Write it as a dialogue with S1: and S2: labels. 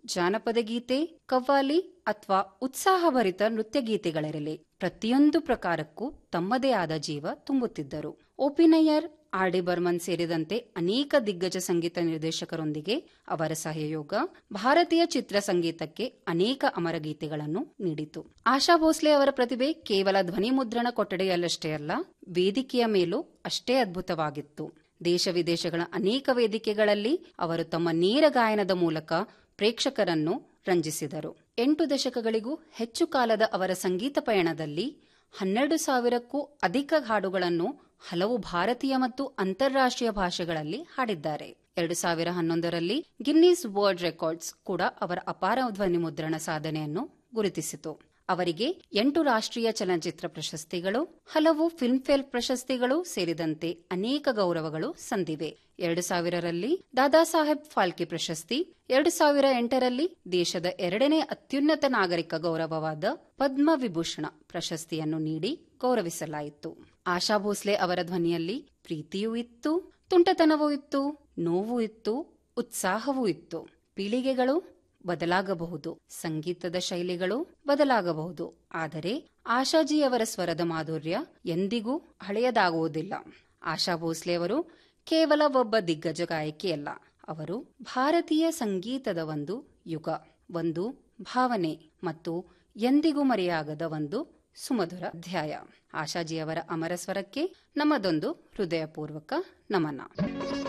S1: ಜಾನಪದ ಗೀತೆ ಕವ್ವಾಲಿ ಅಥವಾ ಉತ್ಸಾಹಭರಿತ ನೃತ್ಯ ಗೀತೆಗಳಿರಲಿ ಪ್ರತಿಯೊಂದು ಪ್ರಕಾರಕ್ಕೂ ತಮ್ಮದೇ ಆದ ಜೀವ ತುಂಬುತ್ತಿದ್ದರು ಓಪಿನಯ್ಯರ್ ಆರ್ ಡಿ ಬರ್ಮನ್ ಸೇರಿದಂತೆ ಅನೇಕ ದಿಗ್ಗಜ ಸಂಗೀತ ನಿರ್ದೇಶಕರೊಂದಿಗೆ ಅವರ ಸಹಯೋಗ ಭಾರತೀಯ ಚಿತ್ರ ಸಂಗೀತಕ್ಕೆ ಅನೇಕ ಅಮರ ಗೀತೆಗಳನ್ನು ನೀಡಿತು ಆಶಾ ಭೋಸ್ಲೆ ಅವರ ಪ್ರತಿಭೆ ಕೇವಲ ಧ್ವನಿ ಮುದ್ರಣ ಕೊಠಡಿಯಲ್ಲಷ್ಟೇ ಅಲ್ಲ ವೇದಿಕೆಯ ಮೇಲೂ ಅಷ್ಟೇ ಅದ್ಭುತವಾಗಿತ್ತು ದೇಶ ವಿದೇಶಗಳ ಅನೇಕ ವೇದಿಕೆಗಳಲ್ಲಿ ಅವರು ತಮ್ಮ ನೇರ ಗಾಯನದ ಮೂಲಕ ಪ್ರೇಕ್ಷಕರನ್ನು ರಂಜಿಸಿದರು ಎಂಟು ದಶಕಗಳಿಗೂ ಹೆಚ್ಚು ಕಾಲದ ಅವರ ಸಂಗೀತ ಪಯಣದಲ್ಲಿ ಹನ್ನೆರಡು ಸಾವಿರಕ್ಕೂ ಅಧಿಕ ಹಾಡುಗಳನ್ನು ಹಲವು ಭಾರತೀಯ ಮತ್ತು ಅಂತಾರಾಷ್ಟ್ರೀಯ ಭಾಷೆಗಳಲ್ಲಿ ಹಾಡಿದ್ದಾರೆ ಎರಡು ಸಾವಿರ ಹನ್ನೊಂದರಲ್ಲಿ ಗಿನ್ನೀಸ್ ವರ್ಲ್ಡ್ ರೆಕಾರ್ಡ್ಸ್ ಕೂಡ ಅವರ ಅಪಾರ ಧ್ವನಿ ಮುದ್ರಣ ಸಾಧನೆಯನ್ನು ಗುರುತಿಸಿತು ಅವರಿಗೆ ಎಂಟು ರಾಷ್ಟ್ರೀಯ ಚಲನಚಿತ್ರ ಪ್ರಶಸ್ತಿಗಳು ಹಲವು ಫಿಲ್ಮ್ಫೇರ್ ಪ್ರಶಸ್ತಿಗಳು ಸೇರಿದಂತೆ ಅನೇಕ ಗೌರವಗಳು ಸಂದಿವೆ ಎರಡು ಸಾವಿರರಲ್ಲಿ ದಾದಾ ಸಾಹೇಬ್ ಫಾಲ್ಕೆ ಪ್ರಶಸ್ತಿ ಎರಡು ಸಾವಿರ ಎಂಟರಲ್ಲಿ ದೇಶದ ಎರಡನೇ ಅತ್ಯುನ್ನತ ನಾಗರಿಕ ಗೌರವವಾದ ಪದ್ಮ ವಿಭೂಷಣ ಪ್ರಶಸ್ತಿಯನ್ನು ನೀಡಿ ಗೌರವಿಸಲಾಯಿತು ಆಶಾ ಭೋಸ್ಲೆ ಅವರ ಧ್ವನಿಯಲ್ಲಿ ಪ್ರೀತಿಯೂ ಇತ್ತು ತುಂಟತನವೂ ಇತ್ತು ನೋವು ಇತ್ತು ಉತ್ಸಾಹವೂ ಇತ್ತು ಪೀಳಿಗೆಗಳು ಬದಲಾಗಬಹುದು ಸಂಗೀತದ ಶೈಲಿಗಳು ಬದಲಾಗಬಹುದು ಆದರೆ ಆಶಾಜಿಯವರ ಸ್ವರದ ಮಾಧುರ್ಯ ಎಂದಿಗೂ ಹಳೆಯದಾಗುವುದಿಲ್ಲ ಆಶಾ ಭೋಸ್ಲೆ ಅವರು ಕೇವಲ ಒಬ್ಬ ದಿಗ್ಗಜ ಗಾಯಕಿಯಲ್ಲ ಅವರು ಭಾರತೀಯ ಸಂಗೀತದ ಒಂದು ಯುಗ ಒಂದು ಭಾವನೆ ಮತ್ತು ಎಂದಿಗೂ ಮರೆಯಾಗದ ಒಂದು ಸುಮಧುರ ಅಧ್ಯಾಯ ಆಶಾಜಿಯವರ ಅಮರ ಸ್ವರಕ್ಕೆ ನಮ್ಮದೊಂದು ಹೃದಯಪೂರ್ವಕ ನಮನ